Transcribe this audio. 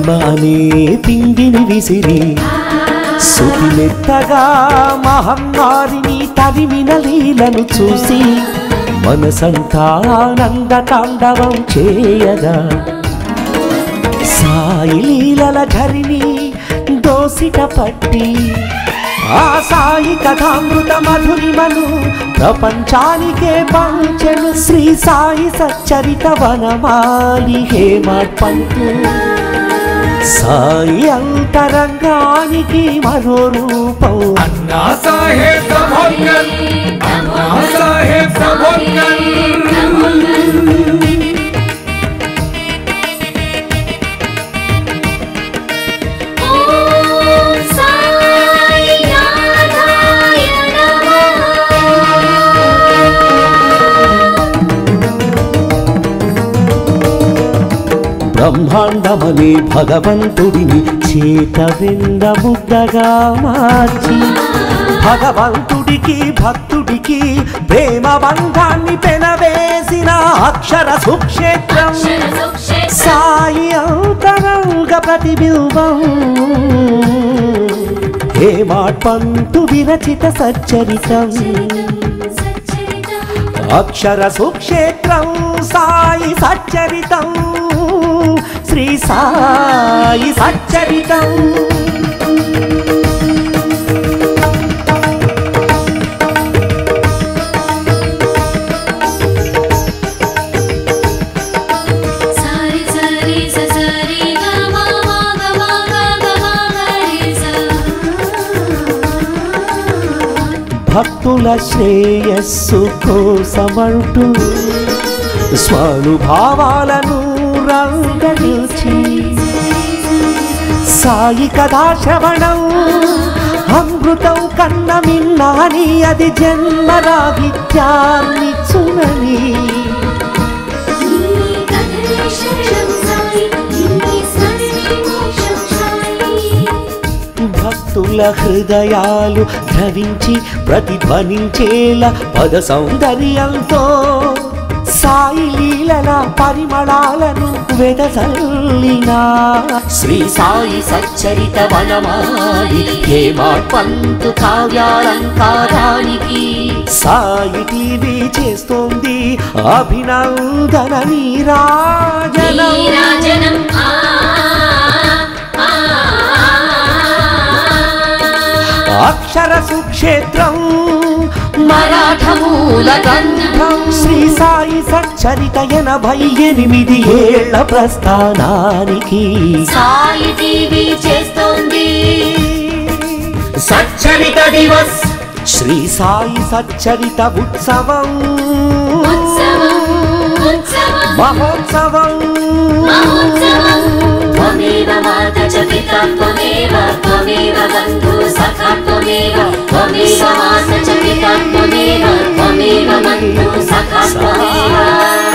ప్రేమ అనే పిండిని విసిరి సుతిమెత్తగా మహమ్మారిని తరిమిన లీలను చూసి మనసంతా ఆనంద తాండవం చేయగా సాయి లీలల ధరిని దోసిట పట్టి ఆ సాయి కథామృత మధురిమను ప్రపంచానికే పంచెను శ్రీ సాయి సచ్చరిత వనమాలి హేమపంతు సాయి అంతరంగానికి మరో రూపం అన్నా సాహెబ్ సభోల్కర్ అన్నా సాహెబ్ సభోల్కర్ ఓం సాయి నాథాయ నమః బ్రహ్మాండమనే భగవంతుడిని చేత వెంద ముద్దగా మార్చి భగవంతుడికి భక్తుడికి ప్రేమ బంధాన్ని పెనవేసిన అక్షర సుక్షేత్రం సాయి అంతరంగ ప్రతిబింబం హేమాట్పంతు విరచిత సచ్చరితం అక్షర సుక్షేత్రం సాయి సచ్చరితం శ్రీ సాయి సచ్చరితం సరి సరి సరి గమ గమ గమ గమ గరి స భక్తుల శ్రేయస్సు కోసమంటూ స్వానుభావాలను రంగనిల్చి సాయి కథా శ్రవణం అమృతం కన్న మిన్నాని అది జన్మరాహిత్యాన్ని చునని నీ కథలే శరణం సాయి నీ స్మరణే మోక్షం సాయి భక్తుల హృదయాలు ధరించి ప్రతిధ్వనించేలా పద సౌందర్యంతో సాయి లీలల పరిమళాలను వెదజల్లిన శ్రీ సాయి సచ్చరిత వనమాలి హేమాడ్పంతు కావ్యాలంకారానికి సాయి టీవీ చేస్తోంది అభినందన నీరాజనం నీరాజనం ఆ ఆ అక్షర సుక్షేత్రం మరాఠమూల గ్రంథం శ్రీ సాయి సచ్చరిత ఎనభై ఎనిమిది ఏళ్ల ప్రస్థానానికి సాయి టీవీ చేస్తోంది సచ్చరిత దివస్ శ్రీ సాయి సచ్చరిత ఉత్సవం ఉత్సవం ఉత్సవం మహోత్సవం మహోత్సవం త్వమేవ మాత చ పితా త్వమేవ త్వమేవ బంధు సఖా త్వమేవ త్వమేవ మాత చ పితా త్వమేవ త్వమేవ బంధు సఖా త్వమేవ